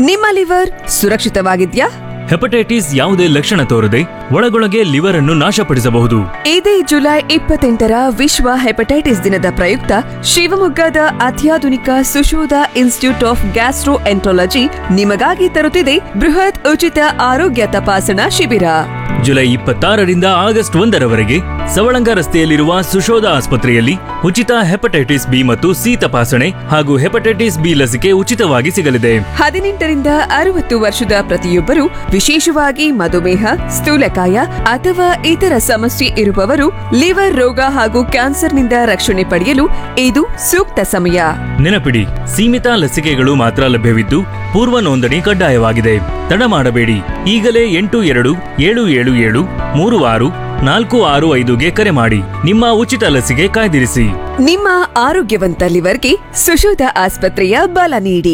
ನಿಮ್ಮ liver ಸುರಕ್ಷಿತವಾಗಿದ್ಯಾ hepatitis ಯಾವುದೇ ಲಕ್ಷಣ ತೋರದೆ ಒಳಗೊಳಗೆ ಲಿವರ್ ಅನ್ನು ನಾಶಪಡಿಸಬಹುದು ಇದೇ ಜುಲೈ ಇಪ್ಪತ್ತೆಂಟರ ವಿಶ್ವ ಹೆಪಟೈಟಿಸ್ ದಿನದ ಪ್ರಯುಕ್ತ ಶಿವಮೊಗ್ಗದ ಅತ್ಯಾಧುನಿಕ Sushodha institute of gastroenterology ನಿಮಗಾಗಿ ತರುತ್ತಿದೆ ಬೃಹತ್ ಉಚಿತ ಆರೋಗ್ಯ ತಪಾಸಣಾ ಶಿಬಿರ ಜುಲೈ ಇಪ್ಪತ್ತಾರರಿಂದ ಆಗಸ್ಟ್ ಒಂದರವರೆಗೆ ಸವಳಂಗ ರಸ್ತೆಯಲ್ಲಿರುವ ಸುಶೋಧ ಆಸ್ಪತ್ರೆಯಲ್ಲಿ ಉಚಿತ ಹೆಪಟೈಟಿಸ್ ಬಿ ಮತ್ತು ಸಿ ತಪಾಸಣೆ ಹಾಗೂ ಹೆಪಟೈಟಿಸ್ ಬಿ ಲಸಿಕೆ ಉಚಿತವಾಗಿ ಸಿಗಲಿದೆ ಹದಿನೆಂಟರಿಂದ ಅರವತ್ತು ವರ್ಷದ ಪ್ರತಿಯೊಬ್ಬರು ವಿಶೇಷವಾಗಿ ಮಧುಮೇಹ ಸ್ಥೂಲಕಾಯ ಅಥವಾ ಇತರ ಸಮಸ್ಯೆ ಇರುವವರು ಲಿವರ್ ರೋಗ ಹಾಗೂ ಕ್ಯಾನ್ಸರ್ನಿಂದ ರಕ್ಷಣೆ ಪಡೆಯಲು ಇದು ಸೂಕ್ತ ಸಮಯ ನೆನಪಿಡಿ ಸೀಮಿತ ಲಸಿಕೆಗಳು ಮಾತ್ರ ಲಭ್ಯವಿದ್ದು ಪೂರ್ವ ನೋಂದಣಿ ಕಡ್ಡಾಯವಾಗಿದೆ ತಡ ಮಾಡಬೇಡಿ ಈಗಲೇ ಎಂಟು ಎರಡು ಏಳು ಏಳು ಏಳು ಮೂರು ಆರು ನಾಲ್ಕು ಆರು ಐದುಗೆ ಕರೆ ಮಾಡಿ ನಿಮ್ಮ ಉಚಿತ ಲಸಿಕೆ ಕಾಯ್ದಿರಿಸಿ ನಿಮ್ಮ ಆರೋಗ್ಯವಂತ ಲಿವರ್ಗೆ ಸುಶೋಧ ಆಸ್ಪತ್ರೆಯ ಬಲ ನೀಡಿ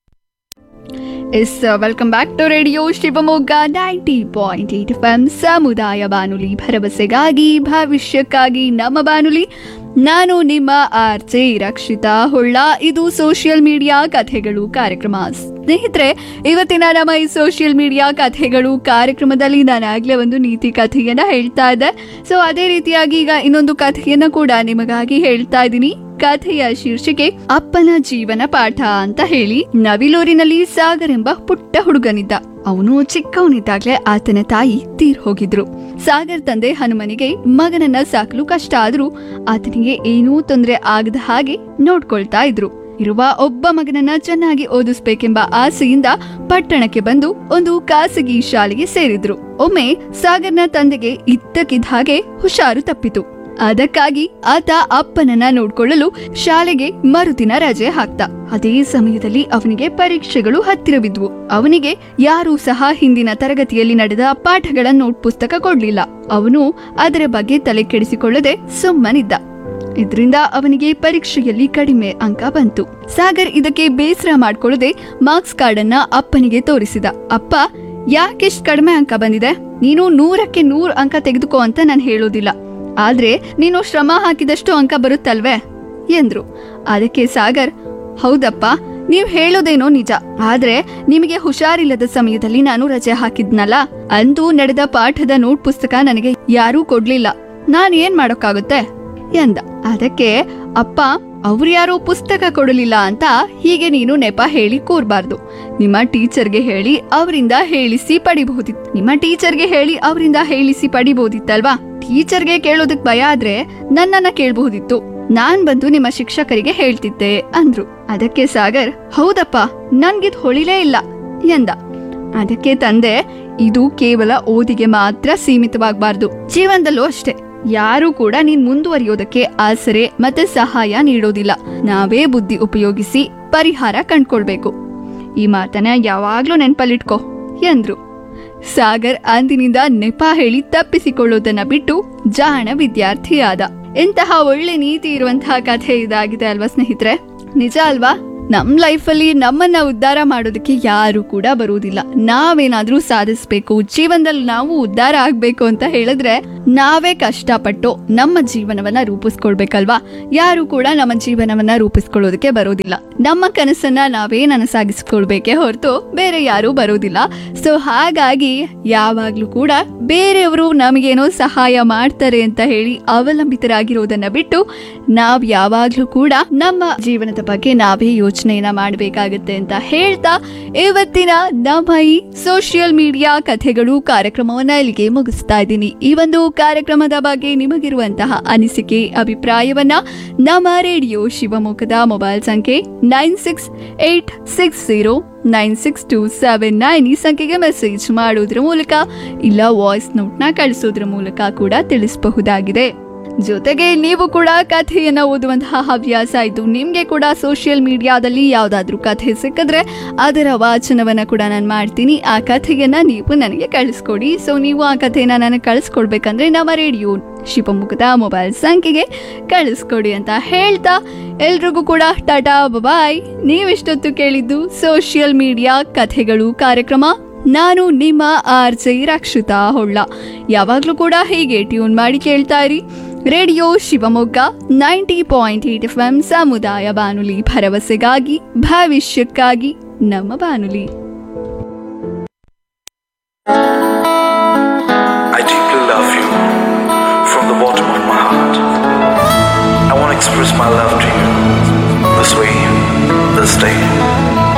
ಎಸ್ welcome back to radio Shivamogga ninety point eight F M ಸಮುದಾಯ ಬಾನುಲಿ ಭರವಸೆಗಾಗಿ ಭವಿಷ್ಯಕ್ಕಾಗಿ ನಮ್ಮ ಬಾನುಲಿ ನಾನು ನಿಮ್ಮ ಆರ್ಜೆ ರಕ್ಷಿತಾ ಹೊಳ್ಳ ಇದು ಸೋಷಿಯಲ್ ಮೀಡಿಯಾ ಕಥೆಗಳು ಕಾರ್ಯಕ್ರಮ ಸ್ನೇಹಿತರೆ ಇವತ್ತಿನ ನಮ್ಮ ಈ ಸೋಷಿಯಲ್ ಮೀಡಿಯಾ ಕಥೆಗಳು ಕಾರ್ಯಕ್ರಮದಲ್ಲಿ ನಾನು ಆಗ್ಲೇ ಒಂದು ನೀತಿ ಕಥೆಯನ್ನ ಹೇಳ್ತಾ ಇದ್ದೆ ಸೊ ಅದೇ ರೀತಿಯಾಗಿ ಈಗ ಇನ್ನೊಂದು ಕಥೆಯನ್ನ ಕೂಡ ನಿಮಗಾಗಿ ಹೇಳ್ತಾ ಇದ್ದೀನಿ ಕಥೆಯ ಶೀರ್ಷಿಕೆ ಅಪ್ಪನ ಜೀವನ ಪಾಠ ಅಂತ ಹೇಳಿ ನವಿಲೂರಿನಲ್ಲಿ ಸಾಗರ್ ಎಂಬ ಪುಟ್ಟ ಹುಡುಗನಿದ್ದ ಅವನು ಚಿಕ್ಕವನಿದ್ದಾಗ್ಲೇ ಆತನ ತಾಯಿ ತೀರ್ ಹೋಗಿದ್ರು ಸಾಗರ್ ತಂದೆ ಹನುಮನಿಗೆ ಮಗನನ್ನ ಸಾಕಲು ಕಷ್ಟ ಆದ್ರೂ ಆತನಿಗೆ ಏನೂ ತೊಂದರೆ ಆಗದ ಹಾಗೆ ನೋಡ್ಕೊಳ್ತಾ ಇದ್ರು ಇರುವ ಒಬ್ಬ ಮಗನನ್ನ ಚೆನ್ನಾಗಿ ಓದಿಸ್ಬೇಕೆಂಬ ಆಸೆಯಿಂದ ಪಟ್ಟಣಕ್ಕೆ ಬಂದು ಒಂದು ಖಾಸಗಿ ಶಾಲೆಗೆ ಸೇರಿದ್ರು ಒಮ್ಮೆ ಸಾಗರ್ನ ತಂದೆಗೆ ಇದ್ದಕ್ಕಿದ್ದ ಹಾಗೆ ಹುಷಾರು ತಪ್ಪಿತು ಅದಕ್ಕಾಗಿ ಆತ ಅಪ್ಪನನ್ನ ನೋಡ್ಕೊಳ್ಳಲು ಶಾಲೆಗೆ ಮರುದಿನ ರಜೆ ಹಾಕ್ತ ಅದೇ ಸಮಯದಲ್ಲಿ ಅವನಿಗೆ ಪರೀಕ್ಷೆಗಳು ಹತ್ತಿರವಿದ್ವು ಅವನಿಗೆ ಯಾರೂ ಸಹ ಹಿಂದಿನ ತರಗತಿಯಲ್ಲಿ ನಡೆದ ಪಾಠಗಳ ನೋಟ್ ಪುಸ್ತಕ ಕೊಡ್ಲಿಲ್ಲ ಅವನು ಅದರ ಬಗ್ಗೆ ತಲೆ ಕೆಡಿಸಿಕೊಳ್ಳದೆ ಸುಮ್ಮನಿದ್ದ ಇದರಿಂದ ಅವನಿಗೆ ಪರೀಕ್ಷೆಯಲ್ಲಿ ಕಡಿಮೆ ಅಂಕ ಬಂತು ಸಾಗರ್ ಇದಕ್ಕೆ ಬೇಸರ ಮಾಡ್ಕೊಳ್ಳದೆ ಮಾರ್ಕ್ಸ್ ಕಾರ್ಡ್ ಅನ್ನ ಅಪ್ಪನಿಗೆ ತೋರಿಸಿದ ಅಪ್ಪ ಯಾಕೆಷ್ಟು ಕಡಿಮೆ ಅಂಕ ಬಂದಿದೆ ನೀನು ನೂರಕ್ಕೆ ನೂರು ಅಂಕ ತೆಗೆದುಕೋ ಅಂತ ನಾನು ಹೇಳೋದಿಲ್ಲ ಆದ್ರೆ ನೀನು ಶ್ರಮ ಹಾಕಿದಷ್ಟು ಅಂಕ ಬರುತ್ತಲ್ವೇ ಎಂದ್ರು ಅದಕ್ಕೆ ಸಾಗರ್ ಹೌದಪ್ಪ ನೀವ್ ಹೇಳೋದೇನೋ ನಿಜ ಆದ್ರೆ ನಿಮಗೆ ಹುಷಾರಿಲ್ಲದ ಸಮಯದಲ್ಲಿ ನಾನು ರಜೆ ಹಾಕಿದ್ನಲ್ಲ ಅಂದು ನಡೆದ ಪಾಠದ ನೋಟ್ ಪುಸ್ತಕ ನನಗೆ ಯಾರೂ ಕೊಡ್ಲಿಲ್ಲ ನಾನ್ ಏನ್ ಮಾಡೋಕ್ಕಾಗುತ್ತೆ ಎಂದ ಅದಕ್ಕೆ ಅಪ್ಪ ಅವ್ರು ಯಾರೋ ಪುಸ್ತಕ ಕೊಡಲಿಲ್ಲ ಅಂತ ಹೀಗೆ ನೀನು ನೆಪ ಹೇಳಿ ಕೂರ್ಬಾರ್ದು ನಿಮ್ಮ ಟೀಚರ್ಗೆ ಹೇಳಿ ಅವರಿಂದ ಹೇಳಿಸಿ ಪಡಿಬಹುದಿತ್ತು ನಿಮ್ಮ ಟೀಚರ್ಗೆ ಹೇಳಿ ಅವರಿಂದ ಹೇಳಿಸಿ ಪಡಿಬಹುದಿತ್ತಲ್ವಾ ಟೀಚರ್ಗೆ ಕೇಳೋದಕ್ ಭಯ ಆದ್ರೆ ನನ್ನನ್ನ ಕೇಳಬಹುದಿತ್ತು ನಾನ್ ಬಂದು ನಿಮ್ಮ ಶಿಕ್ಷಕರಿಗೆ ಹೇಳ್ತಿದ್ದೆ ಅಂದ್ರು ಅದಕ್ಕೆ ಸಾಗರ್ ಹೌದಪ್ಪ ನನ್ಗಿದ್ ಹೊಳಿಲೇ ಇಲ್ಲ ಎಂದ ಅದಕ್ಕೆ ತಂದೆ ಇದು ಕೇವಲ ಓದಿಗೆ ಮಾತ್ರ ಸೀಮಿತವಾಗಬಾರ್ದು ಜೀವನದಲ್ಲೂ ಅಷ್ಟೇ ಯಾರು ಕೂಡ ನೀನ್ ಮುಂದುವರಿಯೋದಕ್ಕೆ ಆಸರೆ ಮತ್ತೆ ಸಹಾಯ ನೀಡೋದಿಲ್ಲ ನಾವೇ ಬುದ್ಧಿ ಉಪಯೋಗಿಸಿ ಪರಿಹಾರ ಕಂಡ್ಕೊಳ್ಬೇಕು ಈ ಮಾತನ್ನ ಯಾವಾಗ್ಲೂ ನೆನ್ಪಲ್ಲಿಟ್ಕೋ ಎಂದ್ರು ಸಾಗರ್ ಅಂದಿನಿಂದ ನೆಪ ಹೇಳಿ ತಪ್ಪಿಸಿಕೊಳ್ಳೋದನ್ನ ಬಿಟ್ಟು ಜಾಣ ವಿದ್ಯಾರ್ಥಿಯಾದ ಎಂತಹ ಒಳ್ಳೆ ನೀತಿ ಇರುವಂತಹ ಕಥೆ ಇದಾಗಿದೆ ಅಲ್ವಾ ಸ್ನೇಹಿತರೆ ನಿಜ ಅಲ್ವಾ ನಮ್ ಲೈಫಲ್ಲಿ ನಮ್ಮನ್ನ ಉದ್ಧಾರ ಮಾಡೋದಕ್ಕೆ ಯಾರು ಕೂಡ ಬರುವುದಿಲ್ಲ ನಾವೇನಾದ್ರೂ ಸಾಧಿಸ್ಬೇಕು ಜೀವನದಲ್ಲಿ ನಾವು ಉದ್ಧಾರ ಆಗ್ಬೇಕು ಅಂತ ಹೇಳಿದ್ರೆ ನಾವೇ ಕಷ್ಟಪಟ್ಟು ನಮ್ಮ ಜೀವನವನ್ನ ರೂಪಿಸ್ಕೊಳ್ಬೇಕಲ್ವಾ ಯಾರು ಕೂಡ ನಮ್ಮ ಜೀವನವನ್ನ ರೂಪಿಸ್ಕೊಳ್ಳೋದಕ್ಕೆ ಬರೋದಿಲ್ಲ ನಮ್ಮ ಕನಸನ್ನ ನಾವೇ ನನಸಾಗಿಸ್ಕೊಳ್ಬೇಕೇ ಹೊರತು ಬೇರೆ ಯಾರು ಬರೋದಿಲ್ಲ ಸೊ ಹಾಗಾಗಿ ಯಾವಾಗ್ಲೂ ಕೂಡ ಬೇರೆಯವರು ನಮಗೇನೋ ಸಹಾಯ ಮಾಡ್ತಾರೆ ಅಂತ ಹೇಳಿ ಅವಲಂಬಿತರಾಗಿರೋದನ್ನ ಬಿಟ್ಟು ನಾವ್ ಯಾವಾಗ್ಲೂ ಕೂಡ ನಮ್ಮ ಜೀವನದ ಬಗ್ಗೆ ನಾವೇ ಯೋಚನೆಯನ್ನ ಮಾಡಬೇಕಾಗುತ್ತೆ ಅಂತ ಹೇಳ್ತಾ ಇವತ್ತಿನ ನಮ್ಮ ಈ ಸೋಷಿಯಲ್ ಮೀಡಿಯಾ ಕಥೆಗಳು ಕಾರ್ಯಕ್ರಮವನ್ನ ಇಲ್ಲಿಗೆ ಮುಗಿಸ್ತಾ ಇದ್ದೀನಿ ಈ ಒಂದು ಕಾರ್ಯಕ್ರಮದ ಬಗ್ಗೆ ನಿಮಗಿರುವಂತಹ ಅನಿಸಿಕೆ ಅಭಿಪ್ರಾಯವನ್ನ ನಮ್ಮ ರೇಡಿಯೋ ಶಿವಮೊಗ್ಗದ ಮೊಬೈಲ್ ಸಂಖ್ಯೆ nine six eight six zero nine six two seven nine ಈ ಸಂಖ್ಯೆಗೆ ಮೆಸೇಜ್ ಮಾಡೋದ್ರ ಮೂಲಕ ಇಲ್ಲ ವಾಯ್ಸ್ ನೋಟ್ನ ಕಳಿಸೋದ್ರ ಮೂಲಕ ಕೂಡ ತಿಳಿಸಬಹುದಾಗಿದೆ ಜೊತೆಗೆ ನೀವು ಕೂಡ ಕಥೆಯನ್ನ ಓದುವಂತಹ ಹವ್ಯಾಸ ಇದ್ದು ನಿಮ್ಗೆ ಕೂಡ ಸೋಷಿಯಲ್ ಮೀಡಿಯಾದಲ್ಲಿ ಯಾವ್ದಾದ್ರು ಕಥೆ ಸಿಕ್ಕಿದ್ರೆ ಅದರ ವಾಚನವನ್ನ ಕೂಡ ನಾನು ಮಾಡ್ತೀನಿ ಆ ಕಥೆಯನ್ನ ನೀವು ನನಗೆ ಕಳಿಸ್ಕೊಡಿ ಸೊ ನೀವು ಆ ಕಥೆಯನ್ನ ನನಗೆ ಕಳಿಸ್ಕೊಡ್ಬೇಕಂದ್ರೆ ನಮ್ಮ ರೇಡಿಯೋ ಶಿವಮೊಗ್ಗದ ಮೊಬೈಲ್ ಸಂಖ್ಯೆಗೆ ಕಳಿಸ್ಕೊಡಿ ಅಂತ ಹೇಳ್ತಾ ಎಲ್ರಿಗೂ ಕೂಡ ಟಾಟಾ ಬಾಯ್ ನೀವಿಷ್ಟೊತ್ತು ಕೇಳಿದ್ದು ಸೋಷಿಯಲ್ ಮೀಡಿಯಾ ಕಥೆಗಳು ಕಾರ್ಯಕ್ರಮ ನಾನು ನಿಮ್ಮ ಆರ್ ಜೆ ರಕ್ಷಿತಾ ಹೊಳ್ಳ ಯಾವಾಗಲೂ ಕೂಡ ಹೀಗೆ ಟ್ಯೂನ್ ಮಾಡಿ ಕೇಳ್ತಾ ಇರಿ radio Shivamogga ninety point eight F M ಸಮುದಾಯ ಬಾನುಲಿ ಭರವಸೆಗಾಗಿ ಭವಿಷ್ಯಕ್ಕಾಗಿ ನಮ್ಮ ಬಾನುಲಿ express my love to you this way, this day.